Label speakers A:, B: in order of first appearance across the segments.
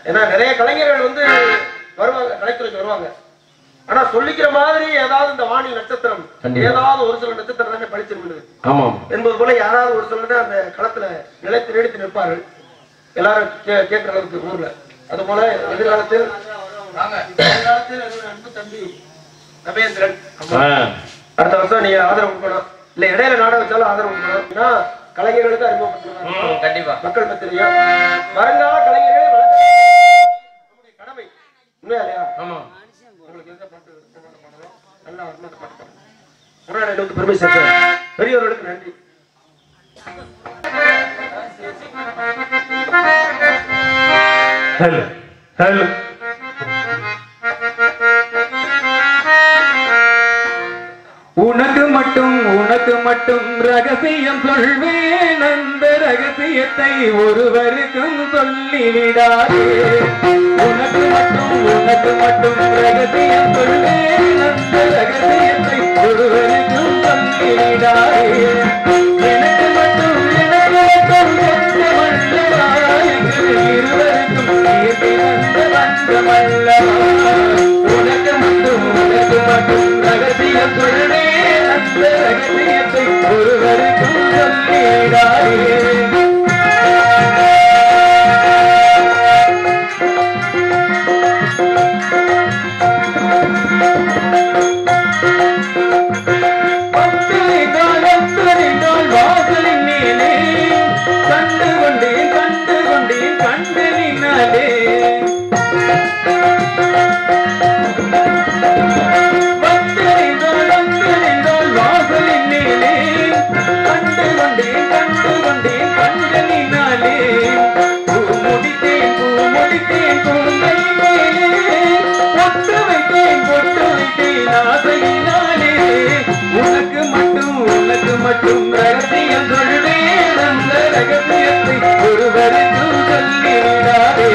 A: ஏன்னா நிறைய கலைஞர்கள் வந்து வருவாங்க கலைத்துறைக்கு வருவாங்க ஆனா சொல்லிக்கிற மாதிரி ஏதாவது இந்த வாணி நட்சத்திரம்
B: கண்டிப்பா.
A: ஏதாவது ஒரு சில நட்சத்திரம் தானே படிச்சிருந்தது
B: ஆமாம்
A: என்பது போல யாராவது ஒரு சிலர் தான் அந்த களத்துல நிலைத்து நீடித்து நிற்பார்கள் எல்லாரும் கே- கேட்கிற அளவுக்கு ஊர்ல அது போல எதிர்காலத்தில் எதிர்காலத்தில் என்னுடைய அன்பு தம்பி நபேந்திரன்
B: ஆ,
A: அடுத்த வருஷம் நீங்க ஆதரவு கொடுக்கணும் இல்ல இடையில நாடகம் வச்சாலும் ஆதரவு கொடுக்கணும் ஏன்னா கலைஞர்களுக்கு அறிமுகப்படுத்தணும்
C: கண்டிப்பா
A: மக்கள் மத்தியிலையும் வருங்கால கலைஞர்களே வளர்க்க நம்முடைய கடமை உண்மையா இல்லையா
B: ஆமா
A: உங்களுக்கு எந்த பாட்டு விருப்பமான பாடலோ நல்லா வருமானத்தை பாட்டு பாடுங்க உரையாடலுக்கு பெருமை சேர்க்க பெரியவர்களுக்கு நன்றி
B: ஹலோ ஹலோ உனக்கு மட்டும் உனக்கு மட்டும் ரகசியம் சொல்வேன் அந்த ரகசியத்தை ஒருவருக்கும் சொல்லிவிடாதே உனக்கு மட்டும் உனக்கு மட்டும் ரகசியம் சொல்வேன் அந்த ரகசியத்தை ஒருவருக்கும் சொல்லிவிடாதே எனக்கு மட்டும் எனக்கு மட்டும் சொந்தமல்லவா எங்கள் இருவருக்கும் இயற்கை வந்த பந்தமல்லவா உனக்கு மட்டும் உனக்கு மட்டும் ரகசியம் சொல்வேன் அந்த ரகசியத்தை ஒருவருக்கும் சொல்லிடாதே பத்திரிகால் பத்திரிகால் வாசலின் மேலே கண்டு கொண்டேன் கண்டு கொண்டேன் கண்டனினாலே பத்திரிகால் பத்திரிகால் வாசலின் மேலே கண்டு கொண்டேன் கண்டு கொண்டேன் கண்டனினாலே பூ முடித்தேன் பூ முடித்தேன் பூங்கை மேலே பொட்டு வைத்தேன் பொட்டு வைத்தேன் ஆசையினாலே உனக்கு மட்டும் உனக்கு மட்டும் ரகசியம் சொல்வேன் அந்த ரகசியத்தை ஒருவருக்கும் சொல்லிவிடாதே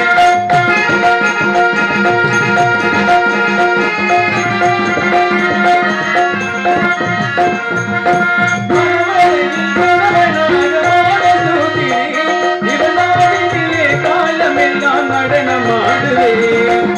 B: காலமெல்லாம் நடனமாடுவேன்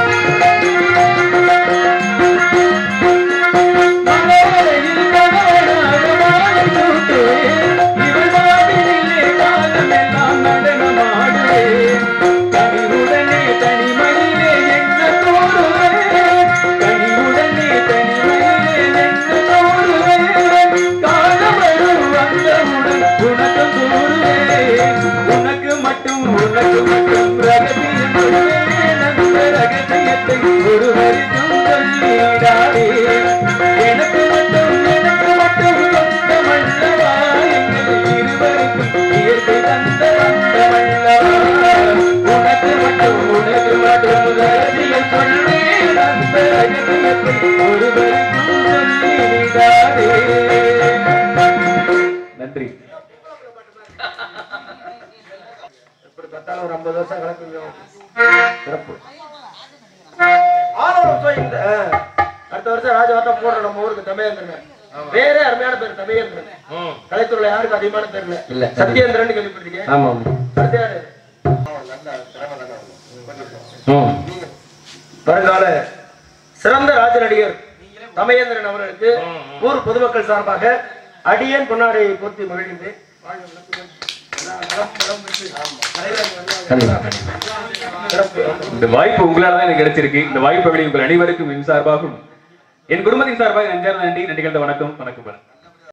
B: மலரையில் கணவனாக வாழச் சூட்டுவேன். இவள் வாடினிலே காலமெல்லாம் நடனமாடுவேன். கனிவுடனே தனிமையிலே என்ன தோடுவேன். கனிவுடனே தனிமையிலே என்ன தோடுவேன். காலம் வரும் வந்தவுடன் உனக்கும் கூறுவேன். உனக்கு மட்டும் உனக்கு மட்டும் ரகசியம் சொல்வேன். அந்த ரகசியத்தை ஒருவருக்கும் சொல்லிடாதே எனக்கு மட்டும் எனக்கு மட்டும் சொந்தமல்லவா எங்கள் இருவருக்கும் இயற்கை தந்த வந்தமல்லவா உனக்கு மட்டும் உனக்கு மட்டும் ரகசியம் சொல்வேன் அந்த ரகசியத்தை ஒருவருக்கும் சொல்லிவிடாதே நன்றி
A: எப்படி பார்த்தாலும் ஒரு ஐம்பது வருஷம் கணக்கு சிறப்பு ஆறு வருஷம் இந்த ஆ, அடுத்த வருஷம் ராஜவாட்டம் போடுற நம்ம ஊருக்கு தமையேந்திரன் வேற அருமையான பேர் தமையேந்திரன் கலைத்துறையில யாருக்கு அதிகமான பேர் இல்ல
B: இல்ல.
A: சத்யேந்திரன் கேள்விப்பட்டிருக்கேன்
B: ஆமாம்
A: அடுத்த யாரு
B: ம்
A: வருங்கால சிறந்த ராஜ நடிகர் தமயேந்திரன் அவர்களுக்கு ஊர் பொதுமக்கள் சார்பாக அடியேன் பொன்னாடை போர்த்தி மகிழ்கின்றேன் வாழ்க வளத்துடன். எல்லா நலம், நலம் பெற்று தலைவர்கள் வந்தாங்க. சிறப்பு
D: இந்த வாய்ப்பு உங்களால தான் எனக்கு கிடைச்சிருக்கு இந்த வாய்ப்பு உங்கள் அனைவருக்கும் என் சார்பாகவும் என் குடும்பத்தின் சார்பாக நெஞ்சார்ந்த நன்றி நன்றி கலந்த வணக்கம் வணக்கம்